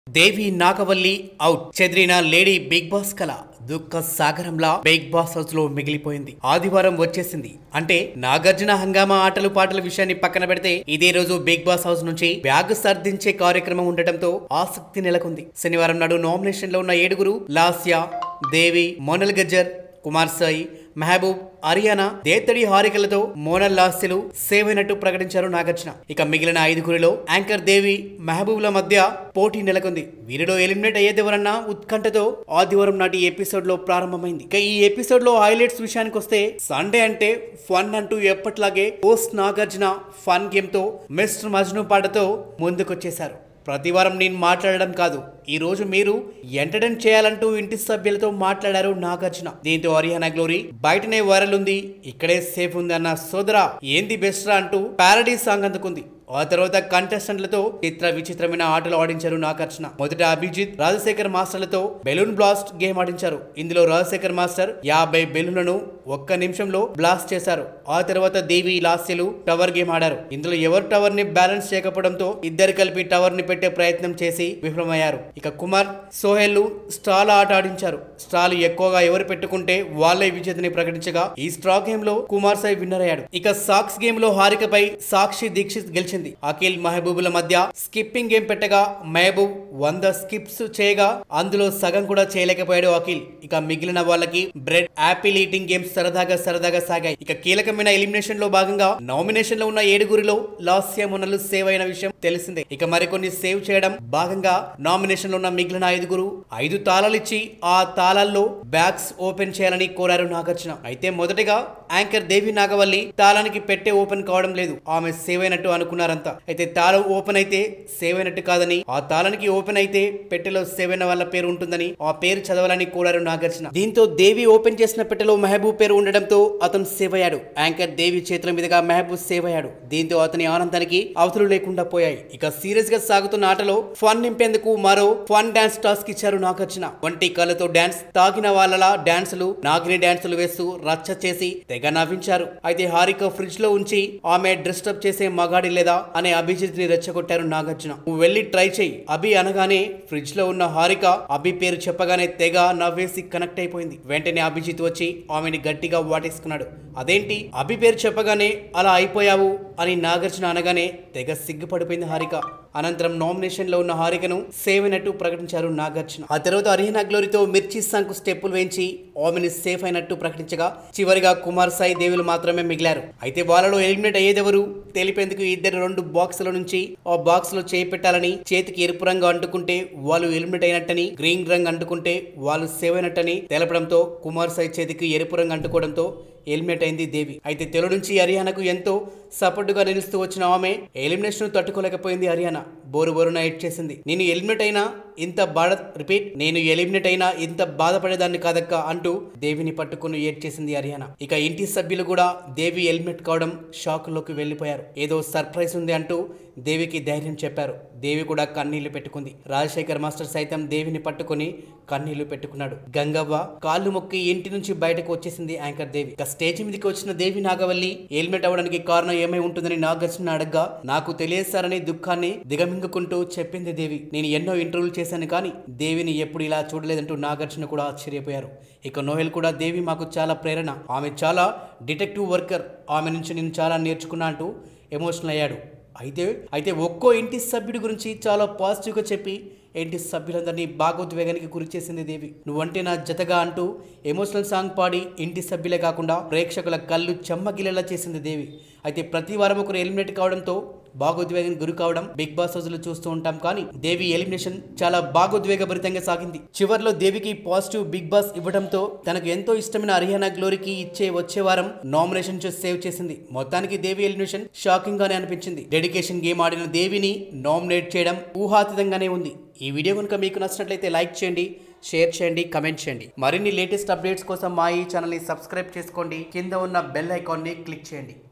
దేవి Nagavalli out చెదిరిన lady big boss కల దుఃఖ సాగరంలా బిగ్ బాస్ హౌస్ లో మిగిలిపోయింది ఆదివారం వచ్చేసింది అంటే నాగార్జున హంగామా ఆటలు పాటల విషయాన్ని పక్కన పెడితే ఇదే రోజు బిగ్ బాస్ హౌస్ నుంచి బ్యాగ్ సర్దించే కార్యక్రమం ఉండటంతో ఆసక్తి నెలకొంది శనివారం నాడు నామినేషన్ లో ఉన్న ఏడుగురు లాస్యా దేవి మోనల్ గజ్జర్ కుమార్ సాయి మెహబూబ్ అరియానా దేత్తడి హారికలతో మోనల్ లాస్యలు సేవ్ అయినట్టు ప్రకటించారు నాగార్జున ఇక మిగిలిన ఐదుగురిలో యాంకర్ దేవి మెహబూబ్ల మధ్య పోటీ నెలకొంది వీరిలో ఎలిమినేట్ అయ్యేదెవరన్నా ఉత్కంఠతో ఆదివారం నాటి ఎపిసోడ్ లో ప్రారంభమైంది ఇక ఈ ఎపిసోడ్ లో హైలైట్స్ విషయానికి వస్తే సండే అంటే ఫన్ అంటూ ఎప్పట్లాగే పోస్ట్ నాగార్జున ఫన్ గేమ్ తో మిస్టర్ మజ్ను పాటతో ముందుకొచ్చేశారు ప్రతి వారం నేను మాట్లాడడం కాదు ఈ రోజు మీరు ఎంటర్టైన్ చేయాలంటూ ఇంటి సభ్యులతో మాట్లాడారు నాగార్జున దీంతో హరియానా గ్లోరీ బయటనే వైరల్ ఉంది ఇక్కడే సేఫ్ ఉంది అన్న సోదరా ఏంది బెస్ట్ రా అంటూ పారడీ సాంగ్ అందుకుంది ఆ తర్వాత కంటెస్టెంట్లతో చిత్ర విచిత్రమైన ఆటలు ఆడించారు నాగార్జున మొదట అభిజిత్ రాజశేఖర్ మాస్టర్లతో బెలూన్ బ్లాస్ట్ గేమ్ ఆడించారు ఇందులో రాజశేఖర్ మాస్టర్ యాభై బెలూన్లను ఒక్క నిమిషంలో బ్లాస్ట్ చేశారు ఆ తర్వాత దేవి లాస్యలు టవర్ గేమ్ ఆడారు ఇందులో ఎవరు టవర్ ని బ్యాలెన్స్ చేయకపోవడంతో ఇద్దరు కలిపి టవర్ ని పెట్టే ప్రయత్నం చేసి విఫలమయ్యారు ఇక కుమార్ సోహెల్ స్టాల్ ఆట ఆడించారు స్టాల్ ఎక్కువగా ఎవరు పెట్టుకుంటే వాళ్ళే విజేతని ప్రకటించగా ఈ స్ట్రా గేమ్ లో కుమార్ సాయి విన్నర్ అయ్యాడు ఇక సాక్స్ గేమ్ లో హారికపై సాక్షి దీక్షిత్ గెలిచింది అఖిల్ మహబూబుల మధ్య స్కిప్పింగ్ గేమ్ పెట్టగా మహబూబ్ వంద స్కిప్స్ చేయగా అందులో సగం కూడా చేయలేకపోయాడు అఖిల్ ఇక మిగిలిన వాళ్ళకి బ్రెడ్ యాపిల్ ఈటింగ్ గేమ్స్ సరదాగా సరదాగా సాగాయి ఇక కీలకమైన ఎలిమినేషన్ లో భాగంగా నామినేషన్ లో ఉన్న ఏడుగురిలో లాస్య మునలు సేవ్ అయిన విషయం తెలిసిందే ఇక మరికొన్ని సేవ్ చేయడం భాగంగా నామినేషన్ లో ఉన్న మిగిలిన ఐదుగురు ఐదు తాళాలు ఇచ్చి ఆ తాళాల్లో బ్యాగ్స్ ఓపెన్ చేయాలని కోరారు నాగార్జున అయితే మొదటగా యాంకర్ దేవి నాగవల్లి తాళానికి పెట్టే ఓపెన్ కావడం లేదు ఆమె సేవ్ అయినట్టు అనుకున్నారంతా అయితే తాళం ఓపెన్ అయితే సేవ్ అయినట్టు కాదని ఆ తాళానికి ఓపెన్ అయితే పెట్టెలో సేవ్ అయిన వాళ్ళ పేరు ఉంటుందని ఆ పేరు చదవాలని కోరారు నాగార్జున దీంతో దేవి ఓపెన్ చేసిన పెట్టెలో మెహబూబ్ పేరు ఉండడంతో అతను సేవ్ అయ్యాడు యాంకర్ దేవి చేతుల మీదుగా మెహబూబ్ సేవ్ అయ్యాడు దీంతో అతని ఆనందానికి అవతులు లేకుండా పోయాయి ఇక సీరియస్ గా సాగుతున్న ఆటలో ఫన్ నింపేందుకు మరో ఫన్ డాన్స్ టాస్క్ ఇచ్చారు నాగార్జున వంటి కళ్ళతో డాన్స్ తాగిన వాళ్ళలా డాన్సులు నాగిని డాన్సులు వేస్తూ రచ్చ చేసి తెగ నవ్వించారు అయితే హారిక ఫ్రిడ్జ్ లో ఉంచి ఆమె డిస్టర్బ్ చేసే మగాడి లేదా అనే అభిజిత్ ని రెచ్చగొట్టారు నాగార్జున నువ్వు వెళ్ళి ట్రై చేయి అభి అనగానే ఫ్రిడ్జ్ లో ఉన్న హారిక అభి పేరు చెప్పగానే తెగ నవ్వేసి కనెక్ట్ అయిపోయింది వెంటనే అభిజిత్ వచ్చి ఆమెని గట్టిగా వాటేసుకున్నాడు అదేంటి అభి పేరు చెప్పగానే అలా అయిపోయావు అని నాగార్జున అనగానే తెగ సిగ్గుపడిపోయింది హారిక అనంతరం నామినేషన్ లో ఉన్న హారికను సేవ్ అయినట్టు ప్రకటించారు నాగార్జున ఆ తర్వాత అరిహనా గ్లోరీతో మిర్చి సాంగ్ స్టెప్పులు వేయించి ఆమెని సేఫ్ అయినట్టు ప్రకటించగా చివరిగా కుమార్ సాయి దేవులు మాత్రమే మిగిలారు అయితే వాళ్ళలో ఎలిమినేట్ అయ్యేదెవరు తెలిపేందుకు ఇద్దరు రెండు బాక్సుల నుంచి ఆ బాక్స్ లో చేయి పెట్టాలని చేతికి ఎరుపు రంగు అంటుకుంటే వాళ్ళు ఎలిమినేట్ అయినట్టని గ్రీన్ రంగు అంటుకుంటే వాళ్ళు సేవ్ అయినట్టని తెలపడంతో కుమార్ సాయి చేతికి ఎరుపు రంగు అంటుకోవడంతో ఎలిమినేట్ అయింది దేవి అయితే తెలుగు నుంచి హర్యానాకు ఎంతో సపోర్టుగా నిలుస్తూ వచ్చిన ఆమె ఎలిమినేషన్ తట్టుకోలేకపోయింది హర్యానా బోరు బోరున ఎడ్ చేసింది నేను ఎలిమినేట్ అయినా ఇంత బాధ రిపీట్ నేను ఎలిమినేట్ అయినా ఇంత బాధపడేదాన్ని కాదక్క అంటూ దేవిని పట్టుకుని ఏడ్ చేసింది హర్యానా ఇక ఇంటి సభ్యులు కూడా దేవి ఎలిమినేట్ కావడం షాక్ లోకి వెళ్లిపోయారు ఏదో సర్ప్రైజ్ ఉంది అంటూ దేవికి ధైర్యం చెప్పారు దేవి కూడా కన్నీళ్లు పెట్టుకుంది రాజశేఖర్ మాస్టర్ సైతం దేవిని పట్టుకుని కన్నీళ్లు పెట్టుకున్నాడు గంగవ్వ కాళ్ళు మొక్కి ఇంటి నుంచి బయటకు వచ్చేసింది యాంకర్ దేవి ఇక స్టేజ్ మీదకి వచ్చిన దేవి నాగవల్లి ఎలిమినేట్ అవ్వడానికి కారణం ఏమై ఉంటుందని నాగార్జున అడగ్గా నాకు తెలియస్తారని దుఃఖాన్ని దిగమింగుకుంటూ చెప్పింది దేవి నేను ఎన్నో ఇంటర్వ్యూలు చేశాను కానీ దేవిని ఎప్పుడు ఇలా చూడలేదంటూ నాగార్జున కూడా ఆశ్చర్యపోయారు ఇక నోహెల్ కూడా దేవి మాకు చాలా ప్రేరణ ఆమె చాలా డిటెక్టివ్ వర్కర్ ఆమె నుంచి నేను చాలా నేర్చుకున్నా అంటూ ఎమోషనల్ అయ్యాడు అయితే అయితే ఒక్కో ఇంటి సభ్యుడి గురించి చాలా పాజిటివ్గా చెప్పి ఇంటి సభ్యులందరినీ భాగోద్వేగానికి గురి చేసింది దేవి నువ్వంటే నా జతగా అంటూ ఎమోషనల్ సాంగ్ పాడి ఇంటి సభ్యులే కాకుండా ప్రేక్షకుల కళ్ళు చెమ్మగిలేలా చేసింది దేవి అయితే ప్రతి వారం ఒకరు ఎలిమినేట్ కావడంతో భాగోద్వేగానికి గురి కావడం బిగ్ బాస్ హౌస్ లో చూస్తూ ఉంటాం కానీ దేవి ఎలిమినేషన్ చాలా భాగోద్వేగభరితంగా సాగింది చివర్లో దేవికి పాజిటివ్ బిగ్ బాస్ ఇవ్వడంతో తనకు ఎంతో ఇష్టమైన హరియానా గ్లోరీకి ఇచ్చే వచ్చే వారం నామినేషన్ సేవ్ చేసింది మొత్తానికి దేవి ఎలిమినేషన్ షాకింగ్ గానే అనిపించింది డెడికేషన్ గేమ్ ఆడిన దేవిని నామినేట్ చేయడం ఊహాతీతంగానే ఉంది ఈ వీడియో కనుక మీకు నచ్చినట్లయితే లైక్ చేయండి షేర్ చేయండి కమెంట్ చేయండి మరిన్ని లేటెస్ట్ అప్డేట్స్ కోసం మా ఈ ఛానల్ని సబ్స్క్రైబ్ చేసుకోండి కింద ఉన్న బెల్ ఐకాన్ని క్లిక్ చేయండి